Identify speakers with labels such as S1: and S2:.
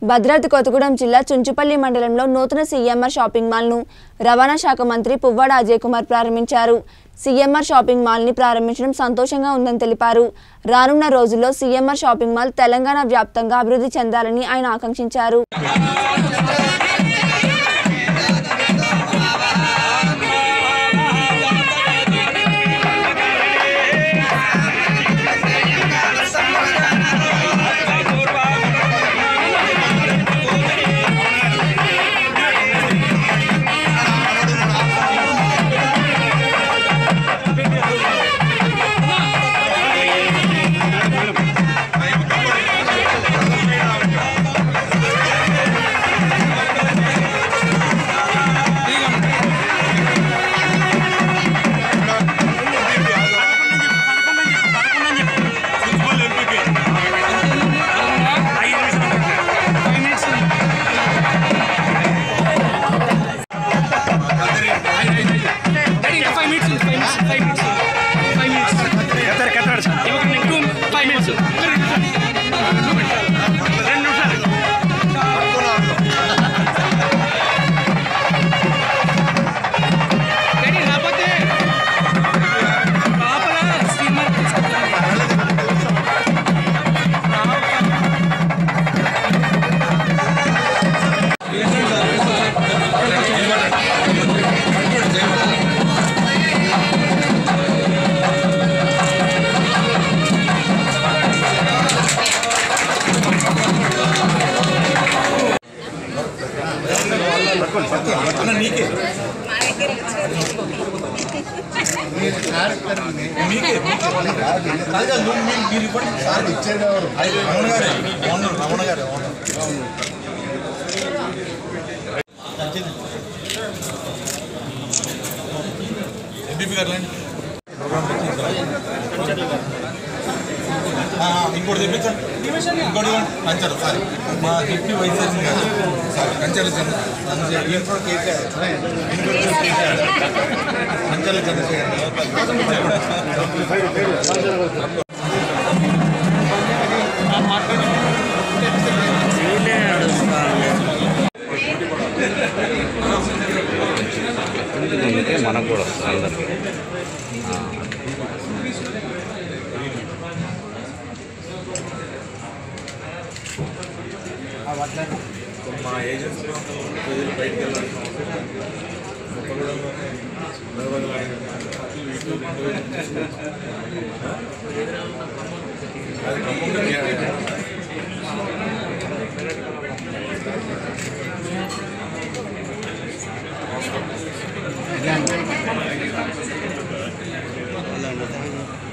S1: భద్రాద్రి కొత్తగూడెం జిల్లా చుంచుపల్లి మండలంలో నూతన సీఎంఆర్ షాపింగ్ మాల్ను రవాణా శాఖ మంత్రి పువ్వాడ అజయ్ కుమార్ ప్రారంభించారు సీఎంఆర్ షాపింగ్ మాల్ని ప్రారంభించడం సంతోషంగా ఉందని తెలిపారు రానున్న రోజుల్లో సీఎంఆర్ షాపింగ్ మాల్ తెలంగాణ వ్యాప్తంగా అభివృద్ధి చెందాలని ఆయన ఆకాంక్షించారు
S2: five minutes five minutes five minutes five minutes ఇవ్వకండి ఇంకో ఫైవ్ మినిట్స్ రెండు నిమిషాలు రెడీ రాకపోతే లోపల స్టీమర్
S3: ఎంపీపీ గారు లేండి ఆ, ఇంకోటి తెప్పించండి ఇంకోటి ఇవ్వండి కంచారు సారీ మా డిప్యూటీ వైస్ చైర్మన్ గారు సారీ కంచాల చంద్రశేఖర్ ఇంట్లో కేసీఆర్ ఇంట్లో కేసీఆర్ కంచాల చంద్రశేఖర్
S4: అందుకే మనకు కూడా వస్తుంది అందరికీ
S3: మా ఏజెన్సీలో ఉన్న ప్రజలు బయటికి వెళ్ళాల్సిన అవసరం లేదు. కొత్తగూడెంలోనే నిర్వహణ ఇటు రెండు వేలు తీసుకుంటాం. అది ఖమ్మంలో చేయాలి.